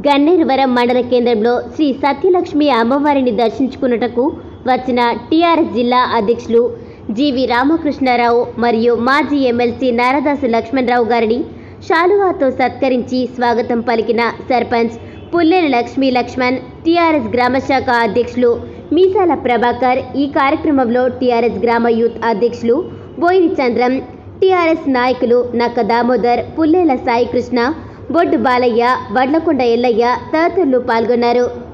గన్నేరువరం మండల కేంద్రంలో శ్రీ సత్యలక్ష్మి అమ్మవారిని దర్శించుకున్నటకు వచ్చిన టీఆర్ఎస్ జిల్లా అధ్యక్షులు జీవి రామకృష్ణారావు మరియు మాజీ ఎమ్మెల్సీ నారదాసు లక్ష్మణరావు గారిని శాలువాతో సత్కరించి స్వాగతం పలికిన సర్పంచ్ పుల్లెల లక్ష్మీ లక్ష్మణ్ టీఆర్ఎస్ గ్రామశాఖ అధ్యక్షులు మీసాల ప్రభాకర్ ఈ కార్యక్రమంలో టీఆర్ఎస్ గ్రామ యూత్ అధ్యక్షులు బోయిని చంద్రం టీఆర్ఎస్ నాయకులు నక్క దామోదర్ పుల్లేల సాయికృష్ణ బొడ్డు బాలయ్య వడ్లకొండ ఎల్లయ్య తదితరులు పాల్గొన్నారు